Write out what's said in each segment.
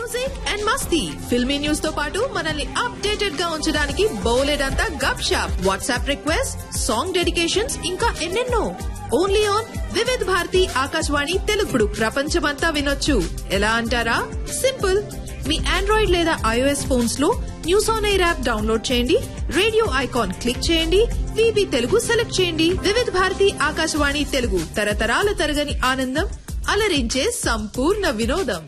Music and మస్తీ filmy news తో పాటు మనల్ని అప్డేటెడ్ గా ఉంచడానికి బౌలెడంతా గప్ షాప్ వాట్సాప్ రిక్వెస్ట్ సాంగ్ డెడికేషన్స్ ఇంకా ఎన్నెన్నో ఓన్లీ ఆన్ వివిధ్ భారతి ఆకాశవాణి తెలుగుడు ప్రపంచమంతా వినొచ్చు ఎలా అంటారా సింపుల్ మీ ఆండ్రాయిడ్ లేదా ఐఓఎస్ ఫోన్స్ లో news on air app download చేయండి రేడియో ఐకాన్ క్లిక్ చేయండి విబి తెలుగు సెలెక్ట్ చేయండి వివిధ భారతి ఆకాశవాణి తెలుగు తరతరాల తరగని ఆనందం అలరించే సంపూర్ణ వినోదం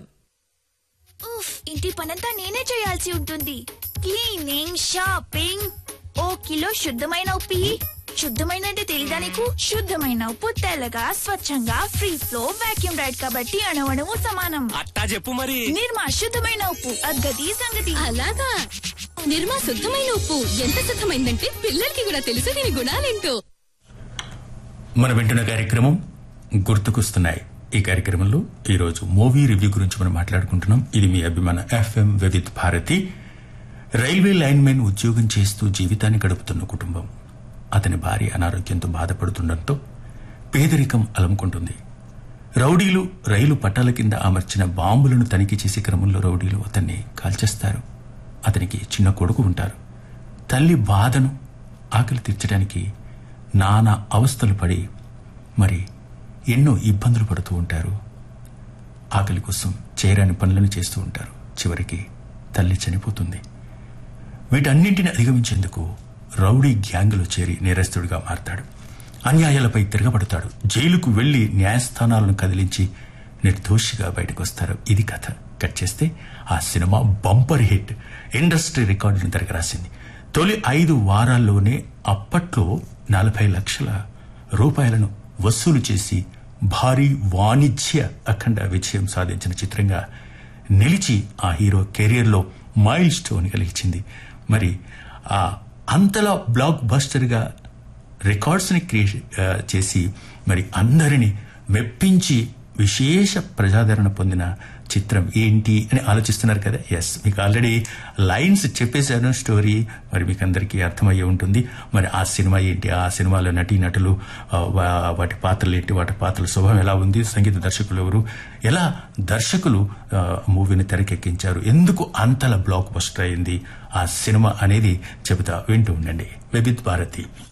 ఉఫ్ ఇంటి పనంతా నేనే చేయాల్సి ఉంటుంది క్లీనింగ్ షాపింగ్ ఓ కిలో శుద్ధమైన ఉప్పు ఇయ్యి. శుద్ధమైన అంటే తెలీదా నీకు శుద్ధమైన ఉప్పు తెల్లగా స్వచ్ఛంగా ఫ్రీ ఫ్లో వాక్యూమ్ రైడ్ కాబట్టి అణవణము సమానం అట్టా చెప్పు మరి నిర్మా శుద్ధమైన ఉప్పు అగ్గది సంగతి అలాగా నిర్మా శుద్ధమైన ఉప్పు ఎంత శుద్ధమైందంటే పిల్లలకి కూడా తెలుసు దీని గుణాలేంటో మనం వింటున్న కార్యక్రమం గుర్తుకొస్తున్నాయి ఈ కార్యక్రమంలో ఈరోజు మూవీ రివ్యూ గురించి మనం మాట్లాడుకుంటున్నాం ఇది మీ అభిమాన FM Vividh Bharati railway linemen ఉద్యోగం చేస్తూ జీవితాన్ని గడుపుతున్న కుటుంబం అతని భార్య అనారోగ్యంతో బాధపడుతుండటంతో పేదరికం అలముకుంటుంది రౌడీలు రైలు పట్టాల కింద అమర్చిన బాంబులను తనిఖీ చేసే క్రమంలో రౌడీలు అతన్ని కాల్చేస్తారు అతనికి చిన్న కొడుకు ఉంటారు తల్లి బాధను ఆకలి తీర్చడానికి నానా అవస్థలు పడి మరి ఎన్నో ఇబ్బందులు పడుతూ ఉంటారు ఆకలి కోసం చేయరాని పనులను చేస్తూ ఉంటారు చివరికి తల్లి చనిపోతుంది వీటన్నింటిని అధిగమించేందుకు రౌడీ గ్యాంగులో చేరి నేరస్తుడిగా మారతాడు అన్యాయాలపై తిరగబడతాడు జైలుకు వెళ్లి న్యాయస్థానాలను కదిలించి నిర్దోషిగా బయటకు వస్తారు ఇది కథ కట్ చేస్తే ఆ సినిమా బంపర్ హిట్ ఇండస్ట్రీ రికార్డులను తిరగరాసింది తొలి ఐదు వారాల్లోనే అప్పట్లో నలభై లక్షల రూపాయలను వసూలు చేసి భారీ వాణిజ్య అఖండ విజయం సాధించిన చిత్రంగా నిలిచి ఆ హీరో కెరియర్లో మైల్ స్టోన్ కలిగించింది మరి ఆ అంతలా బ్లాక్ బస్టర్గా రికార్డ్స్ ని క్రియేట్ చేసి మరి అందరిని మెప్పించి విశేష ప్రజాదరణ పొందిన చిత్రం ఏంటి అని ఆలోచిస్తున్నారు కదా ఎస్ మీకు ఆల్రెడీ లైన్స్ చెప్పేశాను స్టోరీ మరి మీకు అందరికీ అర్థమయ్యే ఉంటుంది మరి ఆ సినిమా ఏంటి ఆ సినిమాలో నటీ నటులు ఆ, వా- వాటి పాత్రలు ఏంటి వాటి పాత్రల స్వభావం ఎలా ఉంది సంగీత దర్శకులు ఎవరు ఎలా దర్శకులు ఆ, మూవీని తెరకెక్కించారు ఎందుకు అంతలా బ్లాక్ బస్టర్ అయింది ఆ సినిమా అనేది చెబుతా వింటూ ఉండండి వివిధ్ భారతి